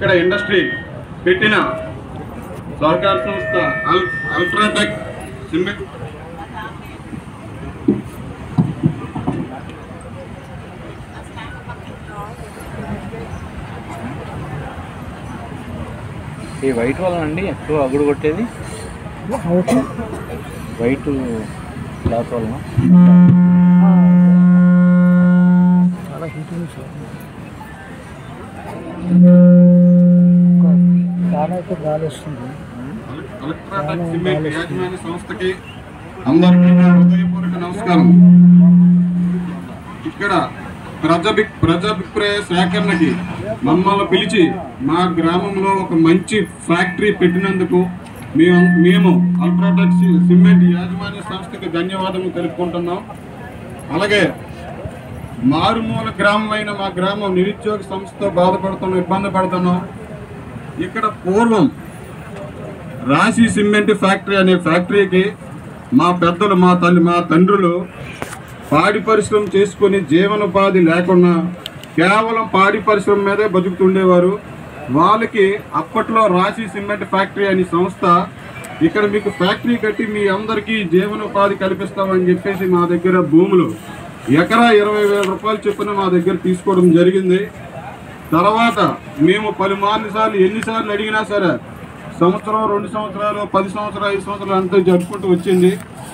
ఇక్కడ ఇండస్ట్రీ పెట్టిన సహకార సంస్థ అల్ అల్ట్రాటెక్ సిమెంట్ ఈ వైట్ వలన అండి ఎక్కువ అగుడు కొట్టేది వైట్ క్లాత్ వలన చాలా హీట్ ఉంది సార్ చాలా అయితే గాలి వస్తుంది ఎలక్ట్రాటెక్ సిమెంట్ యాజమాన్య సంస్థకి అందరికీ నా హృదయపూర్వక నమస్కారం ఇక్కడ ప్రజాభి ప్రజాభిప్రాయ సేకరణకి మమ్మల్ని పిలిచి మా గ్రామంలో ఒక మంచి ఫ్యాక్టరీ పెట్టినందుకు మేము మేము అల్ట్రాటెక్ సి- సిమెంట్ యాజమాన్య సంస్థకి ధన్యవాదములు తెలుపుకుంటున్నాం అలాగే మారుమూల గ్రామం అయిన మా గ్రామం నిరుద్యోగ సంస్థతో బాధపడుతున్నాం ఇబ్బంది పడుతున్నాం ఇక్కడ పూర్వం రాశి సిమెంట్ ఫ్యాక్టరీ అనే ఫ్యాక్టరీకి మా పెద్దలు మా తల్లి మా తండ్రులు పాడి పరిశ్రమ చేసుకొని జీవనోపాధి లేకుండా కేవలం పాడి పరిశ్రమ మీదే బతుకుతుండేవారు వాళ్ళకి అప్పట్లో రాశి సిమెంట్ ఫ్యాక్టరీ అనే సంస్థ ఇక్కడ మీకు ఫ్యాక్టరీ కట్టి మీ అందరికీ జీవనోపాధి కల్పిస్తామని చెప్పేసి మా దగ్గర భూములు ఎకరా ఇరవై వేల రూపాయలు చొప్పున మా దగ్గర తీసుకోవడం జరిగింది తర్వాత మేము పలుమార్లు సార్లు ఎన్నిసార్లు అడిగినా సరే సంవత్సరం రెండు సంవత్సరాలు పది సంవత్సరాలు ఐదు సంవత్సరాలు అంతా జరుపుకుంటూ వచ్చింది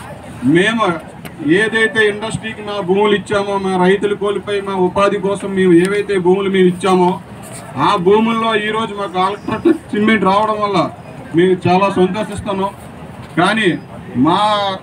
మేము ఏదైతే ఇండస్ట్రీకి మా భూములు ఇచ్చామో మా రైతులు కోల్పోయి మా ఉపాధి కోసం మేము ఏవైతే భూములు మేము ఇచ్చామో ఆ భూముల్లో ఈరోజు మాకు ఆల్ట్రాటెక్ సిమెంట్ రావడం వల్ల మేము చాలా సంతోషిస్తున్నాం కానీ మా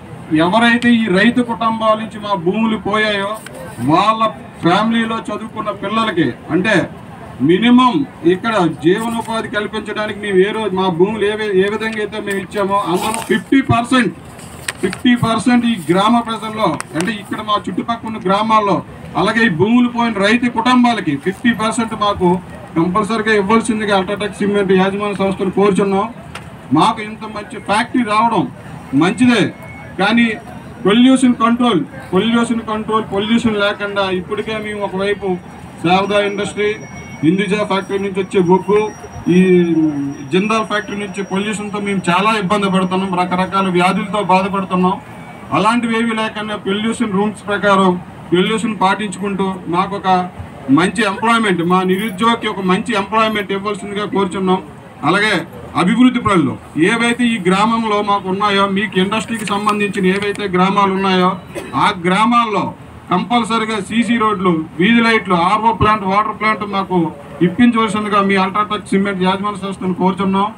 ఎవరైతే ఈ రైతు కుటుంబాల నుంచి మా భూములు పోయాయో వాళ్ళ ఫ్యామిలీలో చదువుకున్న పిల్లలకి అంటే మినిమం ఇక్కడ జీవనోపాధి కల్పించడానికి మేము ఏ రోజు మా భూములు ఏ వి- ఏ విధంగా అయితే మేము ఇచ్చామో అందులో ఫిఫ్టీ పర్సెంట్ ఫిఫ్టీ పర్సెంట్ ఈ గ్రామ ప్రజల్లో అంటే ఇక్కడ మా చుట్టుపక్కల ఉన్న గ్రామాల్లో అలాగే ఈ భూములు పోయిన రైతు కుటుంబాలకి ఫిఫ్టీ పర్సెంట్ మాకు కంపల్సరీగా ఇవ్వాల్సిందిగా అల్ట్రాటెక్ సిమెంట్ యాజమాన్య సంస్థలు కోరుచున్నాం మాకు ఇంత మంచి ఫ్యాక్టరీ రావడం మంచిదే కానీ pollution control pollution control pollution లేకుండా ఇప్పటికే మేము ఒకవైపు శారదా ఇండస్ట్రీ హిందూజా ఫ్యాక్టరీ నుంచి వచ్చే బొగ్గు ఈ జిందాల్ ఫ్యాక్టరీ నుంచి పొల్యూషన్తో మేము చాలా ఇబ్బంది పడుతున్నాం రకరకాల వ్యాధులతో బాధపడుతున్నాం అలాంటివి ఏవి లేకుండా పొల్యూషన్ రూమ్స్ ప్రకారం పొల్యూషన్ పాటించుకుంటూ మాకు ఒక మంచి ఎంప్లాయ్మెంట్ మా నిరుద్యోగికి ఒక మంచి ఎంప్లాయ్మెంట్ ఇవ్వాల్సిందిగా కోరుచున్నాం అలాగే అభివృద్ధి పనులు ఏవైతే ఈ గ్రామంలో మాకు ఉన్నాయో మీకు ఇండస్ట్రీకి సంబంధించిన ఏవైతే గ్రామాలు ఉన్నాయో ఆ గ్రామాల్లో కంపల్సరిగా సీసీ రోడ్లు వీధి లైట్లు ఆర్ఓ ప్లాంట్ వాటర్ ప్లాంట్ మాకు ఇప్పించవలసిందిగా మీ అల్ట్రాటెక్ సిమెంట్ యాజమాన్య సంస్థను కోరుచున్నాం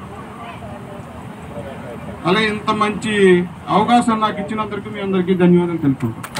అలాగే ఇంత మంచి అవకాశం నాకు ఇచ్చినందుకు మీ అందరికీ ధన్యవాదాలు తెలుపుకుంటాం